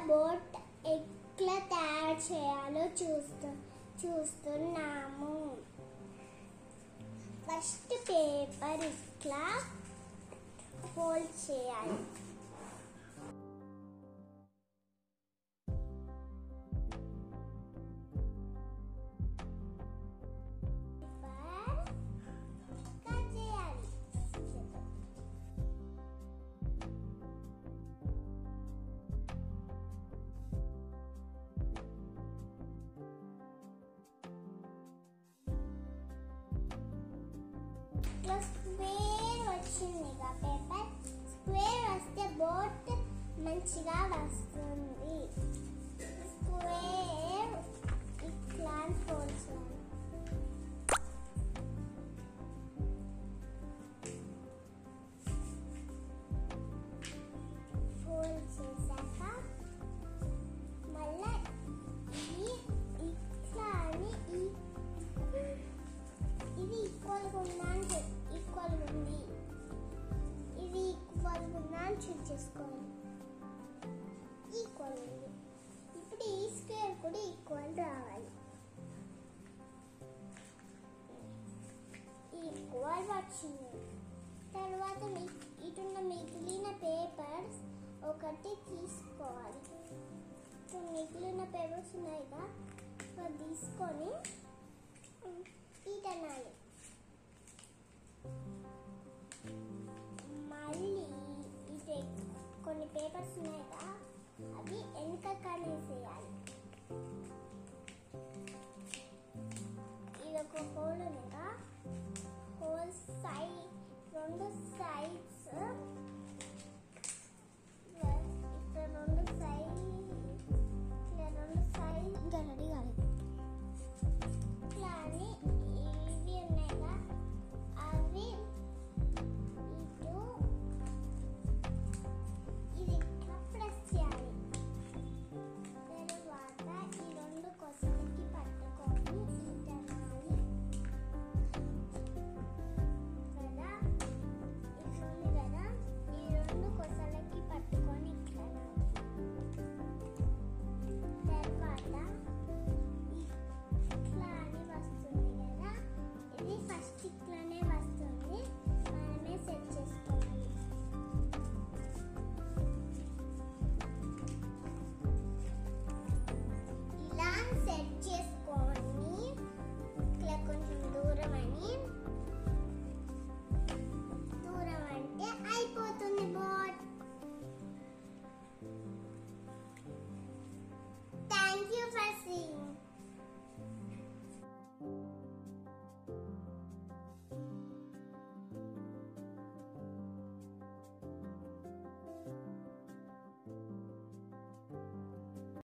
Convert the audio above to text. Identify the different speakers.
Speaker 1: boat ఎట్లా తయారు చేయాలో చూస్తూ చూస్తున్నాము ఫస్ట్ పేపర్ ఇట్లా ఫోల్డ్ చేయాలి పేపర్ కట్ చేయాలి ఇట్లా స్క్వేర్ వచ్చింది పేపర్ స్క్వేర్ వస్తే బోట్ మంచిగా వస్తుంది స్క్వేర్ ఇట్లా ఫోల్డ్ చేయాలి ఫోల్డ్ చేశాక మళ్ళా ఈ ఇట్లా అని ఈ ఇది ఈక్వల్గా ఉందా అని చెక్ ఈక్వల్గా ఉంది ఇది ఈక్వల్గా ఉందా అని చెక్ చేసుకోవాలి ఈక్వల్ ఉంది ఇప్పుడు ఈ స్క్వేర్ కూడా ఈక్వల్ రావాలి ఈక్వల్ వచ్చింది తర్వాత మీ ఇటున్న మిగిలిన పేపర్స్ ఒకటి తీసుకోవాలి ఇప్పుడు మిగిలిన పేపర్స్ ఉన్నాయి కదా సో తీసుకొని ఈటనాలి మళ్ళీ ఇటు కొన్ని పేపర్స్ ఉన్నాయి కదా అవి వెనక కనేసేయాలి ఇది ఒక హోల్ ఉంది కదా హోల్ సైడ్ రెండు సైడ్స్